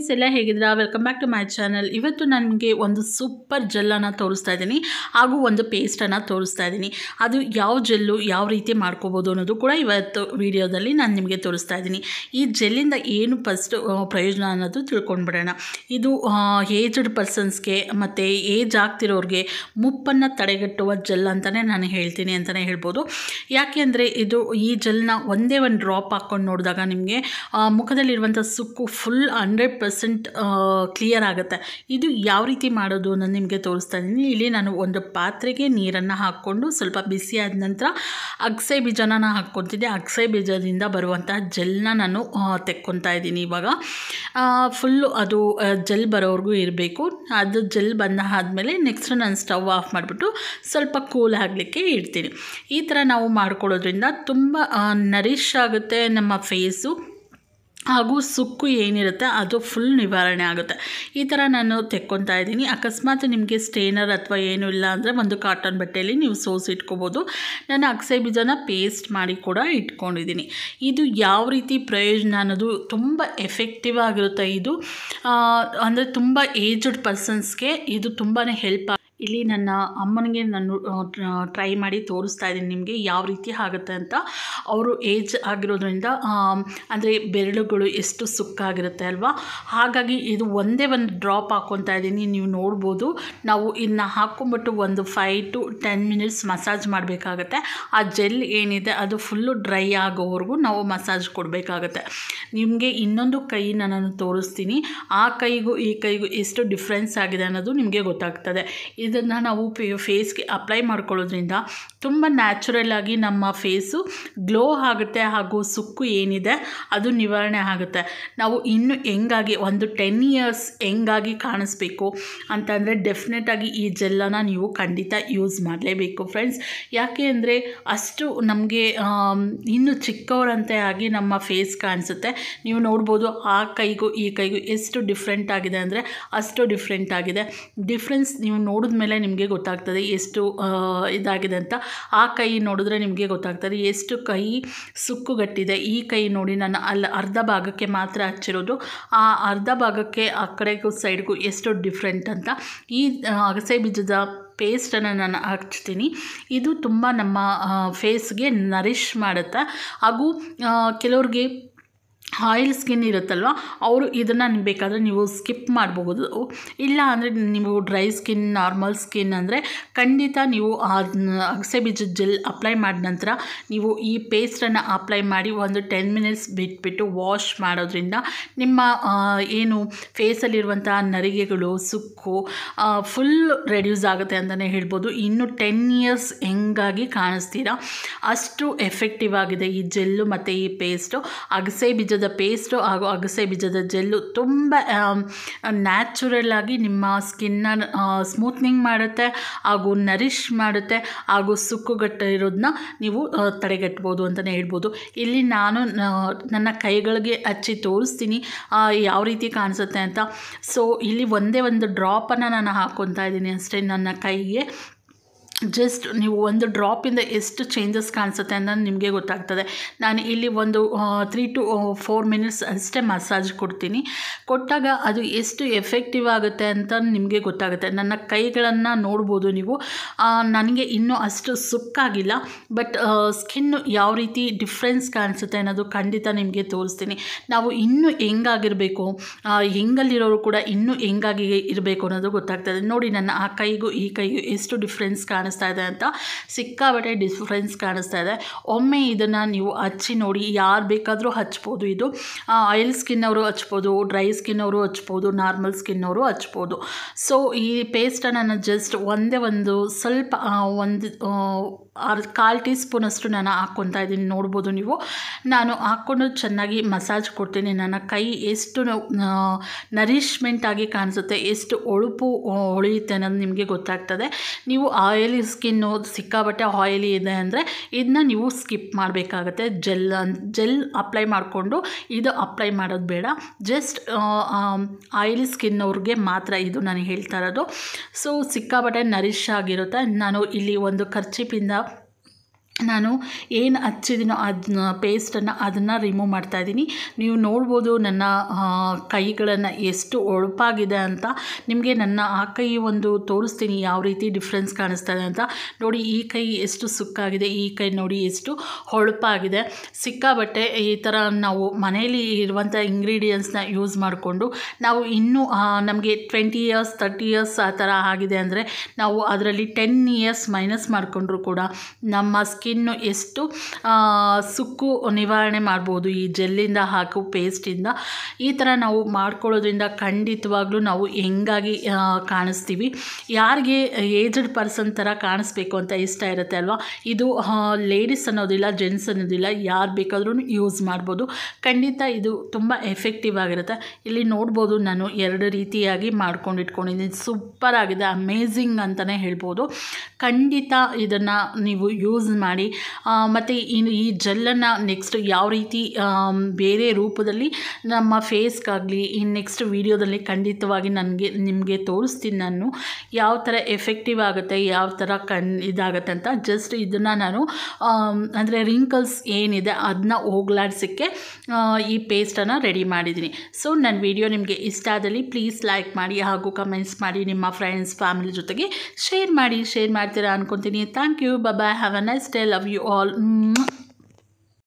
friends ಎಲ್ಲ ಹೇಗಿದ್ದೀರಾ welcome back to my channel ಇವತ್ತು ನನಗೆ ಒಂದು ಸೂಪರ್ ಜೆಲ್ಲನ್ನು ತೋರಿಸ್ತಾ ಇದ್ದೀನಿ ಹಾಗೂ ಒಂದು ಪೇಸ್ಟನ್ನು ತೋರಿಸ್ತಾ ಇದ್ದೀನಿ ಅದು ಯಾವ ಜೆಲ್ಲು ಯಾವ ರೀತಿ ಮಾಡ್ಕೋಬೋದು ಅನ್ನೋದು ಕೂಡ ಇವತ್ತು ವಿಡಿಯೋದಲ್ಲಿ ನಾನು ನಿಮಗೆ ತೋರಿಸ್ತಾ ಇದ್ದೀನಿ ಈ ಜೆಲ್ಲಿಂದ ಏನು ಫಸ್ಟ್ ಪ್ರಯೋಜನ ಅನ್ನೋದು ತಿಳ್ಕೊಂಡ್ಬಿಡೋಣ ಇದು ಏಜ್ಡ್ ಪರ್ಸನ್ಸ್ಗೆ ಮತ್ತು ಏಜ್ ಆಗ್ತಿರೋರಿಗೆ ಮುಪ್ಪನ್ನು ತಡೆಗಟ್ಟುವ ಜೆಲ್ ಅಂತಲೇ ನಾನು ಹೇಳ್ತೀನಿ ಅಂತಲೇ ಹೇಳ್ಬೋದು ಯಾಕೆ ಅಂದರೆ ಇದು ಈ ಜೆಲ್ನ ಒಂದೇ ಒಂದು ಡ್ರಾಪ್ ಹಾಕ್ಕೊಂಡು ನೋಡಿದಾಗ ನಿಮಗೆ ಮುಖದಲ್ಲಿರುವಂಥ ಸುಕ್ಕು ಫುಲ್ ಹಂಡ್ರೆಡ್ ಪರ್ಸೆಂಟ್ ಕ್ಲಿಯರ್ ಆಗುತ್ತೆ ಇದು ಯಾವ ರೀತಿ ಮಾಡೋದು ಅನ್ನೋದು ನಿಮಗೆ ತೋರಿಸ್ತಾ ಇದ್ದೀನಿ ಇಲ್ಲಿ ನಾನು ಒಂದು ಪಾತ್ರೆಗೆ ನೀರನ್ನು ಹಾಕ್ಕೊಂಡು ಸ್ವಲ್ಪ ಬಿಸಿ ಆದ ನಂತರ ಅಗಸೆ ಬೀಜನ ನಾನು ಹಾಕ್ಕೊತಿದ್ದೆ ಅಗಸೆ ಬೀಜದಿಂದ ಬರುವಂಥ ಜೆಲ್ನ ನಾನು ತೆಕ್ಕೊತಾ ಇದ್ದೀನಿ ಇವಾಗ ಫುಲ್ಲು ಅದು ಜೆಲ್ ಬರೋವರೆಗೂ ಇರಬೇಕು ಅದು ಜೆಲ್ ಬಂದ ಆದಮೇಲೆ ನೆಕ್ಸ್ಟ್ ನಾನು ಸ್ಟವ್ ಆಫ್ ಮಾಡಿಬಿಟ್ಟು ಸ್ವಲ್ಪ ಕೂಲ್ ಆಗಲಿಕ್ಕೆ ಇಡ್ತೀನಿ ಈ ಥರ ನಾವು ಮಾಡ್ಕೊಳ್ಳೋದ್ರಿಂದ ತುಂಬ ನರಿಶ್ ಆಗುತ್ತೆ ನಮ್ಮ ಫೇಸು ಹಾಗೂ ಸುಕ್ಕು ಏನಿರುತ್ತೆ ಅದು ಫುಲ್ ನಿವಾರಣೆ ಆಗುತ್ತೆ ಈ ಥರ ನಾನು ತೆಕ್ಕೊತಾ ಇದ್ದೀನಿ ಅಕಸ್ಮಾತ್ ನಿಮಗೆ ಸ್ಟೇನರ್ ಅಥವಾ ಏನೂ ಇಲ್ಲ ಅಂದರೆ ಒಂದು ಕಾಟನ್ ಬಟ್ಟೆಯಲ್ಲಿ ನೀವು ಸೋಸಿ ಇಟ್ಕೋಬೋದು ನಾನು ಅಗಸೆ ಬೀಜನ ಪೇಸ್ಟ್ ಮಾಡಿ ಕೂಡ ಇಟ್ಕೊಂಡಿದ್ದೀನಿ ಇದು ಯಾವ ರೀತಿ ಪ್ರಯೋಜನ ಅನ್ನೋದು ತುಂಬ ಎಫೆಕ್ಟಿವ್ ಆಗಿರುತ್ತೆ ಇದು ಅಂದರೆ ತುಂಬ ಏಜ್ಡ್ ಪರ್ಸನ್ಸ್ಗೆ ಇದು ತುಂಬಾ ಹೆಲ್ಪ್ ಇಲ್ಲಿ ನನ್ನ ಅಮ್ಮನಿಗೆ ನಾನು ಟ್ರೈ ಮಾಡಿ ತೋರಿಸ್ತಾ ಇದ್ದೀನಿ ನಿಮಗೆ ಯಾವ ರೀತಿ ಆಗುತ್ತೆ ಅಂತ ಅವರು ಏಜ್ ಆಗಿರೋದ್ರಿಂದ ಅಂದರೆ ಬೆರಳುಗಳು ಎಷ್ಟು ಸುಕ್ಕಾಗಿರುತ್ತೆ ಅಲ್ವಾ ಹಾಗಾಗಿ ಇದು ಒಂದೇ ಒಂದು ಡ್ರಾಪ್ ಹಾಕ್ಕೊತಾ ಇದ್ದೀನಿ ನೀವು ನೋಡ್ಬೋದು ನಾವು ಇದನ್ನ ಹಾಕ್ಕೊಂಬಿಟ್ಟು ಒಂದು five to ten minutes massage ಮಾಡಬೇಕಾಗತ್ತೆ ಆ ಜೆಲ್ ಏನಿದೆ ಅದು ಫುಲ್ಲು ಡ್ರೈ ಆಗೋವರೆಗೂ ನಾವು ಮಸಾಜ್ ಕೊಡಬೇಕಾಗತ್ತೆ ನಿಮಗೆ ಇನ್ನೊಂದು ಕೈನ ನಾನು ತೋರಿಸ್ತೀನಿ ಆ ಕೈಗೂ ಈ ಕೈಗೂ ಎಷ್ಟು ಡಿಫ್ರೆನ್ಸ್ ಆಗಿದೆ ಅನ್ನೋದು ನಿಮಗೆ ಗೊತ್ತಾಗ್ತದೆ ಇದನ್ನು ನಾವು ಫೇಸ್ಗೆ ಅಪ್ಲೈ ಮಾಡ್ಕೊಳ್ಳೋದ್ರಿಂದ ತುಂಬ ನ್ಯಾಚುರಲ್ ಆಗಿ ನಮ್ಮ ಫೇಸು ಗ್ಲೋ ಆಗುತ್ತೆ ಹಾಗೂ ಸುಕ್ಕು ಏನಿದೆ ಅದು ನಿವಾರಣೆ ಆಗುತ್ತೆ ನಾವು ಇನ್ನು ಹೆಂಗಾಗಿ ಒಂದು ಟೆನ್ ಇಯರ್ಸ್ ಹೆಂಗಾಗಿ ಕಾಣಿಸ್ಬೇಕು ಅಂತಂದರೆ ಡೆಫಿನೆಟಾಗಿ ಈ ಜೆಲ್ಲನ್ನು ನೀವು ಖಂಡಿತ ಯೂಸ್ ಮಾಡಲೇಬೇಕು ಫ್ರೆಂಡ್ಸ್ ಯಾಕೆ ಅಂದರೆ ಅಷ್ಟು ನಮಗೆ ಇನ್ನು ಚಿಕ್ಕವರಂತೆ ಆಗಿ ನಮ್ಮ ಫೇಸ್ ಕಾಣಿಸುತ್ತೆ ನೀವು ನೋಡ್ಬೋದು ಆ ಕೈಗೂ ಈ ಕೈಗೂ ಎಷ್ಟು ಡಿಫ್ರೆಂಟ್ ಆಗಿದೆ ಅಂದರೆ ಅಷ್ಟು ಡಿಫ್ರೆಂಟ್ ಆಗಿದೆ ಡಿಫ್ರೆನ್ಸ್ ನೀವು ನೋಡಿದ ಮೇಲೆ ನಿಮಗೆ ಗೊತ್ತಾಗ್ತದೆ ಎಷ್ಟು ಇದಾಗಿದೆ ಅಂತ ಆ ಕೈ ನೋಡಿದ್ರೆ ನಿಮಗೆ ಗೊತ್ತಾಗ್ತದೆ ಎಷ್ಟು ಕೈ ಸುಕ್ಕುಗಟ್ಟಿದೆ ಈ ಕೈ ನೋಡಿ ನಾನು ಅಲ್ಲಿ ಅರ್ಧ ಭಾಗಕ್ಕೆ ಮಾತ್ರ ಹಚ್ಚಿರೋದು ಆ ಅರ್ಧ ಭಾಗಕ್ಕೆ ಆ ಕಡೆಗೂ ಸೈಡ್ಗೂ ಎಷ್ಟು ಡಿಫ್ರೆಂಟ್ ಅಂತ ಈ ಅಗಸೆ ಬೀಜದ ಪೇಸ್ಟನ್ನು ನಾನು ಹಚ್ತೀನಿ ಇದು ತುಂಬ ನಮ್ಮ ಫೇಸ್ಗೆ ನರಿಶ್ ಮಾಡುತ್ತೆ ಹಾಗೂ ಕೆಲವ್ರಿಗೆ ಆಯಿಲ್ ಸ್ಕಿನ್ ಇರುತ್ತಲ್ವ ಅವರು ಇದನ್ನು ಬೇಕಾದರೆ ನೀವು ಸ್ಕಿಪ್ ಮಾಡಬಹುದು ಇಲ್ಲ ಅಂದರೆ ನೀವು ಡ್ರೈ ಸ್ಕಿನ್ ನಾರ್ಮಲ್ ಸ್ಕಿನ್ ಅಂದರೆ ಖಂಡಿತ ನೀವು ಅಗಸೆ ಬೀಜದ ಜೆಲ್ ಅಪ್ಲೈ ಮಾಡಿದ ನಂತರ ನೀವು ಈ ಪೇಸ್ಟನ್ನು ಅಪ್ಲೈ ಮಾಡಿ ಒಂದು ಟೆನ್ ಮಿನಿಟ್ಸ್ ಬಿಟ್ಬಿಟ್ಟು ವಾಶ್ ಮಾಡೋದ್ರಿಂದ ನಿಮ್ಮ ಏನು ಫೇಸಲ್ಲಿರುವಂಥ ನರಿಗೆಗಳು ಸುಕ್ಕು ಫುಲ್ ರೆಡ್ಯೂಸ್ ಆಗುತ್ತೆ ಅಂತಲೇ ಹೇಳ್ಬೋದು ಇನ್ನು ಟೆನ್ ಇಯರ್ಸ್ ಹೆಂಗಾಗಿ ಕಾಣಿಸ್ತೀರಾ ಅಷ್ಟು ಎಫೆಕ್ಟಿವ್ ಆಗಿದೆ ಈ ಜೆಲ್ಲು ಮತ್ತು ಈ ಪೇಸ್ಟು ಅಗಸೆ ಬೀಜದ ಪೇಸ್ಟು ಹಾಗೂ ಅಗಸೆ ಬೀಜದ ಜೆಲ್ಲು ತುಂಬ ನ್ಯಾಚುರಲ್ ಆಗಿ ನಿಮ್ಮ ಸ್ಕಿನ್ನ ಸ್ಮೂತ್ನಿಂಗ್ ಮಾಡುತ್ತೆ ಹಾಗೂ ನರಿಶ್ ಮಾಡುತ್ತೆ ಹಾಗೂ ಸುಕ್ಕುಗಟ್ಟ ಇರೋದನ್ನ ನೀವು ತಡೆಗಟ್ಬೋದು ಅಂತಲೇ ಹೇಳ್ಬೋದು ಇಲ್ಲಿ ನಾನು ನನ್ನ ಕೈಗಳಿಗೆ ಹಚ್ಚಿ ತೋರಿಸ್ತೀನಿ ಯಾವ ರೀತಿ ಕಾಣಿಸುತ್ತೆ ಅಂತ ಸೊ ಇಲ್ಲಿ ಒಂದೇ ಒಂದು ಡ್ರಾಪನ್ನು ನಾನು ಹಾಕ್ಕೊತಾ ಇದ್ದೀನಿ ಅಷ್ಟೇ ನನ್ನ ಕೈಗೆ ಜಸ್ಟ್ ನೀವು ಒಂದು ಡ್ರಾಪಿಂದ ಎಷ್ಟು ಚೇಂಜಸ್ ಕಾಣಿಸುತ್ತೆ ಅಂತ ನಿಮಗೆ ಗೊತ್ತಾಗ್ತದೆ ನಾನು ಇಲ್ಲಿ ಒಂದು ತ್ರೀ ಟು ಫೋರ್ ಮಿನಿಟ್ಸ್ ಅಷ್ಟೇ ಮಸಾಜ್ ಕೊಡ್ತೀನಿ ಕೊಟ್ಟಾಗ ಅದು ಎಷ್ಟು ಎಫೆಕ್ಟಿವ್ ಆಗುತ್ತೆ ಅಂತ ನಿಮಗೆ ಗೊತ್ತಾಗುತ್ತೆ ನನ್ನ ಕೈಗಳನ್ನು ನೋಡ್ಬೋದು ನೀವು ನನಗೆ ಇನ್ನೂ ಅಷ್ಟು ಸುಕ್ಕಾಗಿಲ್ಲ ಬಟ್ ಸ್ಕಿನ್ನು ಯಾವ ರೀತಿ ಡಿಫ್ರೆನ್ಸ್ ಕಾಣಿಸುತ್ತೆ ಅನ್ನೋದು ಖಂಡಿತ ನಿಮಗೆ ತೋರಿಸ್ತೀನಿ ನಾವು ಇನ್ನೂ ಹೆಂಗಾಗಿರಬೇಕು ಹೆಂಗಲ್ಲಿರೋರು ಕೂಡ ಇನ್ನೂ ಹೆಂಗಾಗಿ ಇರಬೇಕು ಅನ್ನೋದು ಗೊತ್ತಾಗ್ತದೆ ನೋಡಿ ನನ್ನ ಆ ಕೈಗೂ ಈ ಕೈಗೂ ಎಷ್ಟು ಡಿಫ್ರೆನ್ಸ್ ಕಾಣಿಸ್ತಾ ಇದೆ ಅಂತ ಸಿಕ್ಕಾಬಟ್ಟೆ ಡಿಫ್ರೆನ್ಸ್ ಕಾಣಿಸ್ತಾ ಇದೆ ಒಮ್ಮೆ ಇದನ್ನು ನೀವು ಹಚ್ಚಿ ನೋಡಿ ಯಾರು ಬೇಕಾದರೂ ಹಚ್ಬೋದು ಇದು ಆಯಿಲ್ ಸ್ಕಿನ್ ಅವರು ಹಚ್ಬೋದು ಡ್ರೈ ಸ್ಕಿನ್ ಅವರು ಹಚ್ಬೋದು ನಾರ್ಮಲ್ ಸ್ಕಿನ್ ಅವರು ಹಚ್ಬೋದು ಸೊ ಈ ಪೇಸ್ಟನ್ನು ನಾನು ಜಸ್ಟ್ ಒಂದೇ ಒಂದು ಸ್ವಲ್ಪ ಒಂದು ಅರ್ಧ ಕಾಲು ಟೀ ಸ್ಪೂನಷ್ಟು ನಾನು ಹಾಕ್ಕೊತಾ ಇದ್ದೀನಿ ನೋಡ್ಬೋದು ನೀವು ನಾನು ಹಾಕ್ಕೊಂಡು ಚೆನ್ನಾಗಿ ಮಸಾಜ್ ಕೊಡ್ತೀನಿ ನನ್ನ ಕೈ ಎಷ್ಟು ನರಿಶ್ಮೆಂಟ್ ಆಗಿ ಕಾಣಿಸುತ್ತೆ ಎಷ್ಟು ಒಳುಪು ಹೊಳೆಯುತ್ತೆ ಅನ್ನೋದು ನಿಮಗೆ ಗೊತ್ತಾಗ್ತದೆ ನೀವು ಆಯಿಲಿ ಸ್ಕಿನ್ನು ಸಿಕ್ಕಾಬಟ್ಟೆ ಆಯಿಲಿ ಇದೆ ಅಂದರೆ ಇದನ್ನ ನೀವು ಸ್ಕಿಪ್ ಮಾಡಬೇಕಾಗತ್ತೆ ಜೆಲ್ ಜೆಲ್ ಅಪ್ಲೈ ಮಾಡಿಕೊಂಡು ಇದು ಅಪ್ಲೈ ಮಾಡೋದು ಬೇಡ ಜಸ್ಟ್ ಆಯಿಲಿ ಸ್ಕಿನ್ ಅವ್ರಿಗೆ ಮಾತ್ರ ಇದು ನಾನು ಹೇಳ್ತಾ ಇರೋದು ಸೊ ಸಿಕ್ಕಾಬಟ್ಟೆ ನರಿಶ್ ಆಗಿರುತ್ತೆ ನಾನು ಇಲ್ಲಿ ಒಂದು ಖರ್ಚಿಪಿಂದ ನಾನು ಏನು ಹಚ್ಚಿದ್ದೀನೋ ಅದನ್ನ ಪೇಸ್ಟನ್ನು ಅದನ್ನು ರಿಮೂವ್ ಮಾಡ್ತಾಯಿದ್ದೀನಿ ನೀವು ನೋಡ್ಬೋದು ನನ್ನ ಕೈಗಳನ್ನು ಎಷ್ಟು ಒಳಪಾಗಿದೆ ಅಂತ ನಿಮಗೆ ನನ್ನ ಆ ಕೈ ಒಂದು ತೋರಿಸ್ತೀನಿ ಯಾವ ರೀತಿ ಡಿಫ್ರೆನ್ಸ್ ಕಾಣಿಸ್ತಾ ಇದೆ ಅಂತ ನೋಡಿ ಈ ಕೈ ಎಷ್ಟು ಸುಕ್ಕಾಗಿದೆ ಈ ಕೈ ನೋಡಿ ಎಷ್ಟು ಹೊಳಪಾಗಿದೆ ಸಿಕ್ಕಾಬಟ್ಟೆ ಈ ಥರ ನಾವು ಮನೆಯಲ್ಲಿ ಇರುವಂಥ ಇಂಗ್ರೀಡಿಯೆಂಟ್ಸ್ನ ಯೂಸ್ ಮಾಡಿಕೊಂಡು ನಾವು ಇನ್ನೂ ನಮಗೆ ಟ್ವೆಂಟಿ ಇಯರ್ಸ್ ತರ್ಟಿ ಇಯರ್ಸ್ ಆ ಥರ ಆಗಿದೆ ಅಂದರೆ ನಾವು ಅದರಲ್ಲಿ ಟೆನ್ ಇಯರ್ಸ್ ಮೈನಸ್ ಮಾಡಿಕೊಂಡ್ರು ಕೂಡ ನಮ್ಮ ಸ್ಕಿನ್ನು ಎಷ್ಟು ಸುಕ್ಕು ನಿವಾರಣೆ ಮಾಡ್ಬೋದು ಈ ಜೆಲ್ಲಿಂದ ಹಾಕು ಪೇಸ್ಟಿಂದ ಈ ಥರ ನಾವು ಮಾಡ್ಕೊಳ್ಳೋದ್ರಿಂದ ಖಂಡಿತವಾಗ್ಲೂ ನಾವು ಹೆಂಗಾಗಿ ಕಾಣಿಸ್ತೀವಿ ಯಾರಿಗೆ ಏಜ್ಡ್ ಪರ್ಸನ್ ಥರ ಕಾಣಿಸ್ಬೇಕು ಅಂತ ಇಷ್ಟ ಇರುತ್ತೆ ಅಲ್ವಾ ಇದು ಲೇಡೀಸ್ ಅನ್ನೋದಿಲ್ಲ ಜೆಂಟ್ಸ್ ಅನ್ನೋದಿಲ್ಲ ಯಾರು ಬೇಕಾದ್ರೂ ಯೂಸ್ ಮಾಡ್ಬೋದು ಖಂಡಿತ ಇದು ತುಂಬ ಎಫೆಕ್ಟಿವ್ ಆಗಿರುತ್ತೆ ಇಲ್ಲಿ ನೋಡ್ಬೋದು ನಾನು ಎರಡು ರೀತಿಯಾಗಿ ಮಾಡ್ಕೊಂಡು ಇಟ್ಕೊಂಡಿದ್ದೀನಿ ಸೂಪರ್ ಆಗಿದೆ ಅಮೇಝಿಂಗ್ ಅಂತಲೇ ಹೇಳ್ಬೋದು ಖಂಡಿತ ಇದನ್ನು ನೀವು ಯೂಸ್ ಮಾಡಿ ಮತ್ತು ಇನ್ನು ಈ ಜೆಲ್ಲನ್ನು ನೆಕ್ಸ್ಟ್ ಯಾವ ರೀತಿ ಬೇರೆ ರೂಪದಲ್ಲಿ ನಮ್ಮ ಫೇಸ್ಗಾಗಲಿ ಇನ್ನು ನೆಕ್ಸ್ಟ್ ವೀಡಿಯೋದಲ್ಲಿ ಖಂಡಿತವಾಗಿ ನನಗೆ ನಿಮಗೆ ತೋರಿಸ್ತೀನಿ ನಾನು ಯಾವ ಥರ ಎಫೆಕ್ಟಿವ್ ಆಗುತ್ತೆ ಯಾವ ಥರ ಕಣ್ ಇದಾಗುತ್ತೆ ಅಂತ ಜಸ್ಟ್ ಇದನ್ನು ನಾನು ಅಂದರೆ ರಿಂಕಲ್ಸ್ ಏನಿದೆ ಅದನ್ನ ಹೋಗ್ಲಾಡ್ಸೋಕ್ಕೆ ಈ ಪೇಸ್ಟನ್ನು ರೆಡಿ ಮಾಡಿದ್ದೀನಿ ಸೊ ನನ್ನ ವಿಡಿಯೋ ನಿಮಗೆ ಇಷ್ಟ ಆದಲ್ಲಿ ಪ್ಲೀಸ್ ಲೈಕ್ ಮಾಡಿ ಹಾಗೂ ಕಮೆಂಟ್ಸ್ ಮಾಡಿ ನಿಮ್ಮ ಫ್ರೆಂಡ್ಸ್ ಫ್ಯಾಮಿಲಿ ಜೊತೆಗೆ ಶೇರ್ ಮಾಡಿ ಶೇರ್ ಮಾಡ್ತೀರಾ ಅನ್ಕೊತೀನಿ thank you bye have a nice day love you all